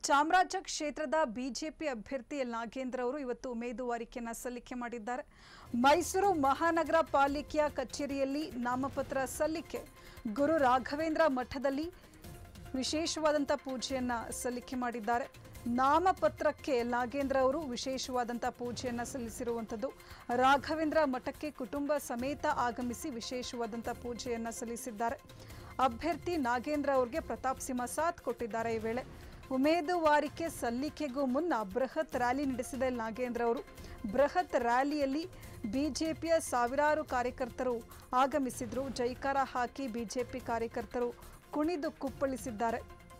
ಚಾಮರಾಜ ಕ್ಷೇತ್ರದ ಬಿಜೆಪಿ ಅಭ್ಯರ್ಥಿ ಎಲ್ ನಾಗೇಂದ್ರ ಅವರು ಇವತ್ತು ಉಮೇದುವಾರಿಕೆಯನ್ನ ಸಲ್ಲಿಕೆ ಮಾಡಿದ್ದಾರೆ ಮೈಸೂರು ಮಹಾನಗರ ಪಾಲಿಕೆಯ ಕಚೇರಿಯಲ್ಲಿ ನಾಮಪತ್ರ ಸಲ್ಲಿಕೆ ಗುರು ರಾಘವೇಂದ್ರ ಮಠದಲ್ಲಿ ವಿಶೇಷವಾದಂಥ ಪೂಜೆಯನ್ನ ಸಲ್ಲಿಕೆ ಮಾಡಿದ್ದಾರೆ ನಾಮಪತ್ರಕ್ಕೆ ನಾಗೇಂದ್ರ ಅವರು ವಿಶೇಷವಾದಂಥ ಪೂಜೆಯನ್ನ ಸಲ್ಲಿಸಿರುವಂಥದ್ದು ರಾಘವೇಂದ್ರ ಮಠಕ್ಕೆ ಕುಟುಂಬ ಸಮೇತ ಆಗಮಿಸಿ ವಿಶೇಷವಾದಂಥ ಪೂಜೆಯನ್ನ ಸಲ್ಲಿಸಿದ್ದಾರೆ ಅಭ್ಯರ್ಥಿ ನಾಗೇಂದ್ರ ಅವರಿಗೆ ಪ್ರತಾಪ್ ಸಿಂಹ ಸಾಥ್ ಕೊಟ್ಟಿದ್ದಾರೆ ಈ ವೇಳೆ ಉಮೇದುವಾರಿಕೆ ಸಲ್ಲಿಕೆಗೂ ಮುನ್ನ ಬೃಹತ್ ರ್ಯಾಲಿ ನಡೆಸಿದ ನಾಗೇಂದ್ರ ಅವರು ಬೃಹತ್ ರ್ಯಾಲಿಯಲ್ಲಿ ಬಿಜೆಪಿಯ ಸಾವಿರಾರು ಕಾರ್ಯಕರ್ತರು ಆಗಮಿಸಿದ್ರು ಜೈಕಾರ ಹಾಕಿ ಬಿಜೆಪಿ ಕಾರ್ಯಕರ್ತರು ಕುಣಿದು ಕುಪ್ಪಳಿಸಿದ್ದಾರೆ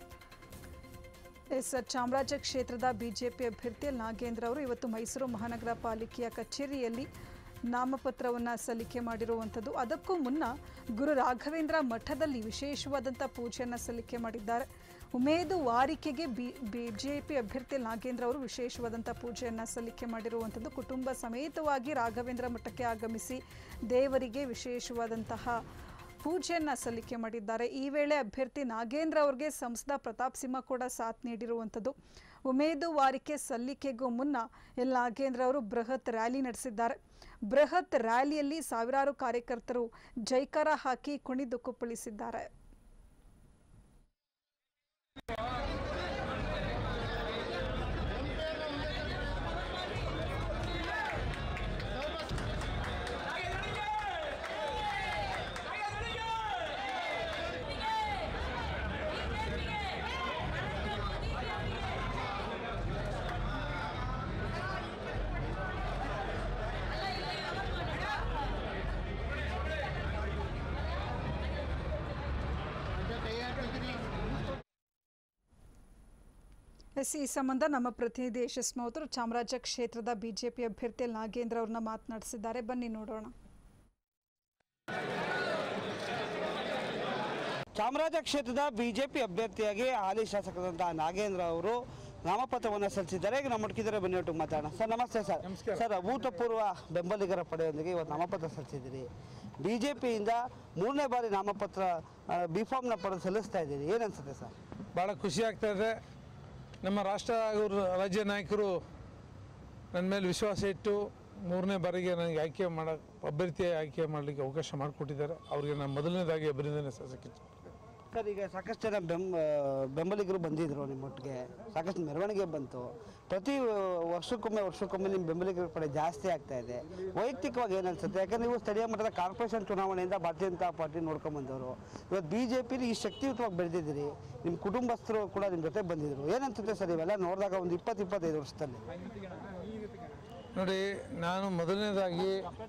ಎಸ್ ಚಾಮರಾಜ ಕ್ಷೇತ್ರದ ಬಿಜೆಪಿ ಅಭ್ಯರ್ಥಿ ನಾಗೇಂದ್ರ ಅವರು ಇವತ್ತು ಮೈಸೂರು ಮಹಾನಗರ ಪಾಲಿಕೆಯ ಕಚೇರಿಯಲ್ಲಿ ನಾಮಪತ್ರವನ್ನು ಸಲ್ಲಿಕೆ ಮಾಡಿರುವಂಥದ್ದು ಅದಕ್ಕೂ ಮುನ್ನ ಗುರು ರಾಘವೇಂದ್ರ ಮಠದಲ್ಲಿ ವಿಶೇಷವಾದಂಥ ಪೂಜೆಯನ್ನು ಸಲ್ಲಿಕೆ ಮಾಡಿದ್ದಾರೆ ಉಮೇದುವಾರಿಕೆಗೆ ಬಿ ಬಿಜೆಪಿ ಅಭ್ಯರ್ಥಿ ನಾಗೇಂದ್ರ ಅವರು ವಿಶೇಷವಾದಂಥ ಪೂಜೆಯನ್ನು ಸಲ್ಲಿಕೆ ಮಾಡಿರುವಂಥದ್ದು ಕುಟುಂಬ ಸಮೇತವಾಗಿ ರಾಘವೇಂದ್ರ ಮಠಕ್ಕೆ ಆಗಮಿಸಿ ದೇವರಿಗೆ ವಿಶೇಷವಾದಂತಹ ಪೂಜೆಯನ್ನ ಸಲ್ಲಿಕೆ ಮಾಡಿದ್ದಾರೆ ಈ ವೇಳೆ ಅಭ್ಯರ್ಥಿ ನಾಗೇಂದ್ರ ಅವರಿಗೆ ಸಂಸದ ಪ್ರತಾಪ್ ಸಿಂಹ ಕೂಡ ಸಾಥ್ ನೀಡಿರುವಂಥದ್ದು ಉಮೇದುವಾರಿಕೆ ಸಲ್ಲಿಕೆಗೂ ಮುನ್ನ ಎಲ್ ನಾಗೇಂದ್ರ ಅವರು ಬೃಹತ್ ರ್ಯಾಲಿ ನಡೆಸಿದ್ದಾರೆ ಬೃಹತ್ ರ್ಯಾಲಿಯಲ್ಲಿ ಸಾವಿರಾರು ಕಾರ್ಯಕರ್ತರು ಜೈಕಾರ ಹಾಕಿ ಕುಣಿದು ಕುಪ್ಪಳಿಸಿದ್ದಾರೆ ಎಸ್ ಈ ಸಂಬಂಧ ನಮ್ಮ ಪ್ರತಿನಿಧಿ ಯಶಸ್ ಮೌತರು ಚಾಮರಾಜ ಕ್ಷೇತ್ರದ ಬಿಜೆಪಿ ಅಭ್ಯರ್ಥಿ ನಾಗೇಂದ್ರ ಅವ್ರನ್ನ ಮಾತನಾಡಿಸಿದ್ದಾರೆ ಬನ್ನಿ ನೋಡೋಣ ಚಾಮರಾಜ ಕ್ಷೇತ್ರದ ಬಿಜೆಪಿ ಅಭ್ಯರ್ಥಿಯಾಗಿ ಹಾಲಿ ಶಾಸಕರಾದಂತಹ ನಾಗೇಂದ್ರ ಅವರು ನಾಮಪತ್ರವನ್ನು ಸಲ್ಲಿಸಿದ್ದಾರೆ ಈಗ ನಮ್ಮ ಮುಟ್ಕಿದರೆ ಬನ್ನಿ ಒಟ್ಟಿಗೆ ಮಾತಾಡೋಣ ಸರ್ ನಮಸ್ತೆ ಸರ್ ಸರ್ ಅಭೂತಪೂರ್ವ ಬೆಂಬಲಿಗರ ಪಡೆಯೊಂದಿಗೆ ಇವತ್ತು ನಾಮಪತ್ರ ಸಲ್ಲಿಸಿದ್ದೀರಿ ಬಿಜೆಪಿಯಿಂದ ಮೂರನೇ ಬಾರಿ ನಾಮಪತ್ರ ಬಿ ಫಾರ್ಮ್ನ ಪಡೆದು ಸಲ್ಲಿಸ್ತಾ ಇದ್ದೀರಿ ಏನನ್ಸುತ್ತೆ ಸರ್ ಭಾಳ ಖುಷಿ ಆಗ್ತಾ ಇದೆ ನಮ್ಮ ರಾಷ್ಟ್ರ ಅವರು ರಾಜ್ಯ ನಾಯಕರು ನನ್ನ ಮೇಲೆ ವಿಶ್ವಾಸ ಇಟ್ಟು ಮೂರನೇ ಬಾರಿಗೆ ನನಗೆ ಆಯ್ಕೆ ಮಾಡ ಅಭ್ಯರ್ಥಿ ಆಯ್ಕೆ ಮಾಡಲಿಕ್ಕೆ ಅವಕಾಶ ಮಾಡಿಕೊಟ್ಟಿದ್ದಾರೆ ಅವರಿಗೆ ನಾನು ಮೊದಲನೇದಾಗಿ ಅಭಿನಂದನೆ ಸಲ್ಲಿಸಕ್ಕೆ ಸರ್ ಈಗ ಸಾಕಷ್ಟು ಜನ ಬೆಂಬ ಬೆಂಬಲಿಗರು ಬಂದಿದ್ರು ನಿಮ್ಮೊಟ್ಟಿಗೆ ಸಾಕಷ್ಟು ಮೆರವಣಿಗೆ ಬಂತು ಪ್ರತಿ ವರ್ಷಕ್ಕೊಮ್ಮೆ ವರ್ಷಕ್ಕೊಮ್ಮೆ ನಿಮ್ಮ ಬೆಂಬಲಿಗರ ಪಡೆ ಜಾಸ್ತಿ ಆಗ್ತಾ ಇದೆ ವೈಯಕ್ತಿಕವಾಗಿ ಏನು ಅನ್ಸುತ್ತೆ ಯಾಕಂದ್ರೆ ನೀವು ಸ್ಥಳೀಯ ಮಟ್ಟದ ಕಾರ್ಪೊರೇಷನ್ ಚುನಾವಣೆಯಿಂದ ಭಾರತೀಯ ಜನತಾ ಪಾರ್ಟಿ ನೋಡ್ಕೊಂಬಂದವರು ಇವತ್ತು ಬಿ ಜೆ ಪಿಲಿ ಈ ಶಕ್ತಿಯುತವಾಗಿ ಬೆಳೆದಿದ್ದೀರಿ ನಿಮ್ಮ ಕುಟುಂಬಸ್ಥರು ಕೂಡ ನಿಮ್ಮ ಜೊತೆ ಬಂದಿದ್ರು ಏನನ್ಸುತ್ತೆ ಸರ್ ಇವೆಲ್ಲ ನೋಡಿದಾಗ ಒಂದು ಇಪ್ಪತ್ತು ಇಪ್ಪತ್ತೈದು ವರ್ಷದಲ್ಲಿ ನೋಡಿ ನಾನು ಮೊದಲನೇದಾಗಿ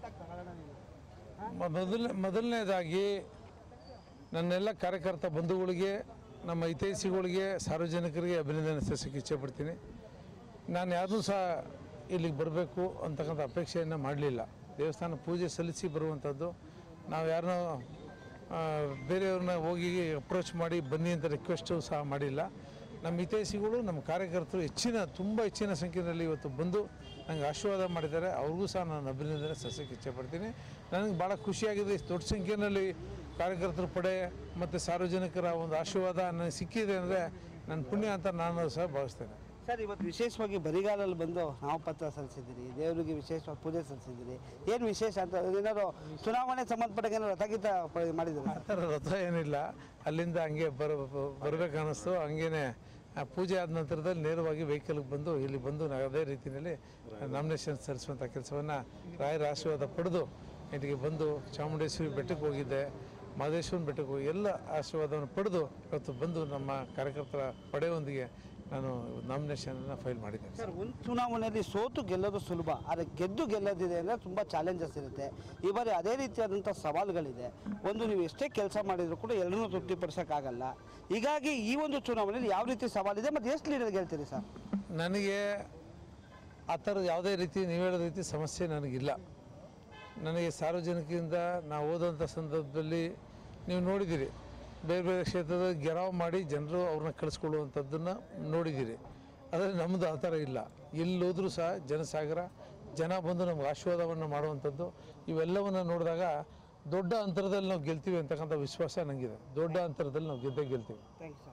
ಮೊದಲ ಮೊದಲನೇದಾಗಿ ನನ್ನೆಲ್ಲ ಕಾರ್ಯಕರ್ತ ಬಂಧುಗಳಿಗೆ ನಮ್ಮ ಹಿತೈಷಿಗಳಿಗೆ ಸಾರ್ವಜನಿಕರಿಗೆ ಅಭಿನಂದನೆ ಸಲ್ಲಿಸಕ್ಕೆ ಇಚ್ಛೆಪಡ್ತೀನಿ ನಾನು ಯಾರನ್ನೂ ಸಹ ಇಲ್ಲಿಗೆ ಬರಬೇಕು ಅಂತಕ್ಕಂಥ ಅಪೇಕ್ಷೆಯನ್ನು ಮಾಡಲಿಲ್ಲ ದೇವಸ್ಥಾನ ಪೂಜೆ ಸಲ್ಲಿಸಿ ಬರುವಂಥದ್ದು ನಾವು ಯಾರನ್ನೋ ಆ, ಬೇರೆಯವ್ರನ್ನ ಹೋಗಿ ಅಪ್ರೋಚ್ ಮಾಡಿ ಬನ್ನಿ ಅಂತ ರಿಕ್ವೆಸ್ಟು ಸಹ ಮಾಡಿಲ್ಲ ನಮ್ಮ ಹಿತೈಷಿಗಳು ನಮ್ಮ ಕಾರ್ಯಕರ್ತರು ಹೆಚ್ಚಿನ ತುಂಬ ಹೆಚ್ಚಿನ ಸಂಖ್ಯೆಯಲ್ಲಿ ಇವತ್ತು ಬಂದು ನನಗೆ ಆಶೀರ್ವಾದ ಮಾಡಿದ್ದಾರೆ ಅವ್ರಿಗೂ ಸಹ ನಾನು ಅಭಿನಂದನೆ ಸಲ್ಲಿಸಕ್ಕೆ ಇಚ್ಛೆಪಡ್ತೀನಿ ನನಗೆ ಭಾಳ ಖುಷಿಯಾಗಿದೆ ಇಷ್ಟು ದೊಡ್ಡ ಸಂಖ್ಯೆಯಲ್ಲಿ ಕಾರ್ಯಕರ್ತರ ಪಡೆ ಮತ್ತು ಸಾರ್ವಜನಿಕರ ಒಂದು ಆಶೀರ್ವಾದ ನನಗೆ ಸಿಕ್ಕಿದೆ ಅಂದರೆ ನನ್ನ ಪುಣ್ಯ ಅಂತ ನಾನು ಸಹ ಭಾವಿಸ್ತೇನೆ ಸರ್ ಇವತ್ತು ವಿಶೇಷವಾಗಿ ಬರಿಗಾಲಲ್ಲಿ ಬಂದು ನಾಮಪತ್ರ ಸಲ್ಲಿಸಿದ್ದೀರಿ ದೇವರಿಗೆ ವಿಶೇಷವಾಗಿ ಪೂಜೆ ಸಲ್ಲಿಸಿದ್ದೀರಿ ಏನು ವಿಶೇಷ ಅಂತ ಏನಾದ್ರು ಚುನಾವಣೆ ಸಂಬಂಧಪಟ್ಟ ಏನಾದ್ರು ರಥಗೀತ ಪ- ಮಾಡಿದ್ರು ಆ ಥರ ರಥ ಏನಿಲ್ಲ ಅಲ್ಲಿಂದ ಹಂಗೆ ಬರ ಬರಬೇಕು ಅನ್ನಿಸ್ತು ಹಂಗೇನೆ ಆ ಪೂಜೆ ಆದ ನಂತರದಲ್ಲಿ ನೇರವಾಗಿ ವೆಹಿಕಲ್ಗೆ ಬಂದು ಇಲ್ಲಿ ಬಂದು ನಾವು ಅದೇ ರೀತಿಯಲ್ಲಿ ನಾಮಿನೇಷನ್ ಸಲ್ಲಿಸುವಂಥ ಕೆಲಸವನ್ನು ರಾಯರ ಆಶೀರ್ವಾದ ಪಡೆದು ಇಲ್ಲಿಗೆ ಬಂದು ಚಾಮುಂಡೇಶ್ವರಿ ಬೆಟ್ಟಕ್ಕೆ ಹೋಗಿದ್ದೆ ಮಹದೇಶ್ವರನ ಬೆಟ್ಟಕ್ಕೆ ಹೋಗಿ ಎಲ್ಲ ಆಶೀರ್ವಾದವನ್ನು ಪಡೆದು ಇವತ್ತು ಬಂದು ನಮ್ಮ ಕಾರ್ಯಕರ್ತರ ಪಡೆಯೊಂದಿಗೆ ನಾನು ನಾಮಿನೇಷನನ್ನು ಫೈಲ್ ಮಾಡಿದ್ದೇನೆ ಸರ್ ಒಂದು ಚುನಾವಣೆಯಲ್ಲಿ ಸೋತು ಗೆಲ್ಲೋದು ಸುಲಭ ಆದರೆ ಗೆದ್ದು ಗೆಲ್ಲೋದಿದೆ ಅಂದರೆ ತುಂಬ ಚಾಲೆಂಜಸ್ ಇರುತ್ತೆ ಈ ಬಾರಿ ಅದೇ ರೀತಿಯಾದಂಥ ಸವಾಲುಗಳಿದೆ ಒಂದು ನೀವು ಎಷ್ಟೇ ಕೆಲಸ ಮಾಡಿದರೂ ಕೂಡ ಎರಡನ್ನೂ ತೃಪ್ತಿಪಡಿಸೋಕ್ಕಾಗಲ್ಲ ಹೀಗಾಗಿ ಈ ಒಂದು ಚುನಾವಣೆಯಲ್ಲಿ ಯಾವ ರೀತಿ ಸವಾಲಿದೆ ಮತ್ತು ಎಷ್ಟು ಲೀಡರ್ ಗೆಲ್ತೀರಿ ಸರ್ ನನಗೆ ಆ ಥರದ ಯಾವುದೇ ರೀತಿ ನೀವು ಹೇಳೋ ರೀತಿ ಸಮಸ್ಯೆ ನನಗಿಲ್ಲ ನನಗೆ ಸಾರ್ವಜನಿಕರಿಂದ ನಾವು ಓದೋಂಥ ಸಂದರ್ಭದಲ್ಲಿ ನೀವು ನೋಡಿದ್ದೀರಿ ಬೇರೆ ಬೇರೆ ಕ್ಷೇತ್ರದ ಗೆರಾವ್ ಮಾಡಿ ಜನರು ಅವ್ರನ್ನ ಕಳಿಸ್ಕೊಳ್ಳುವಂಥದ್ದನ್ನು ನೋಡಿದ್ದೀರಿ ಆದರೆ ನಮ್ಮದು ಆ ಥರ ಇಲ್ಲ ಎಲ್ಲೋದ್ರೂ ಸಹ ಜನಸಾಗರ ಜನ ಬಂದು ನಮ್ಗೆ ಆಶೀರ್ವಾದವನ್ನು ಮಾಡುವಂಥದ್ದು ಇವೆಲ್ಲವನ್ನು ನೋಡಿದಾಗ ದೊಡ್ಡ ಅಂತರದಲ್ಲಿ ನಾವು ಗೆಲ್ತೀವಿ ಅಂತಕ್ಕಂಥ ವಿಶ್ವಾಸ ನನಗಿದೆ ದೊಡ್ಡ ಅಂತರದಲ್ಲಿ ನಾವು ಗೆದ್ದೇ ಗೆಲ್ತೀವಿ ಥ್ಯಾಂಕ್ ಯು ಸರ್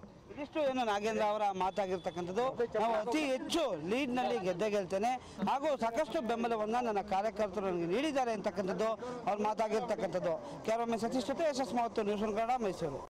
ಇದಿಷ್ಟು ಏನು ನಾಗೇಂದ್ರ ಅವರ ಮಾತಾಗಿರ್ತಕ್ಕಂಥದ್ದು ನಾವು ಅತಿ ಹೆಚ್ಚು ಲೀಡ್ನಲ್ಲಿ ಗೆದ್ದೆ ಗೆಲ್ತೇನೆ ಹಾಗೂ ಸಾಕಷ್ಟು ಬೆಂಬಲವನ್ನು ನನ್ನ ಕಾರ್ಯಕರ್ತರು ನನಗೆ ನೀಡಿದ್ದಾರೆ ಅಂತಕ್ಕಂಥದ್ದು ಅವ್ರು ಮಾತಾಗಿರ್ತಕ್ಕಂಥದ್ದು ಕೆಲವೊಮ್ಮೆ ಸತೀಶ್ ಜೊತೆ ಯಶಸ್ ಮಾವತ್ತು ನ್ಯೂಸ್ ಕನ್ನಡ ಮೈಸೂರು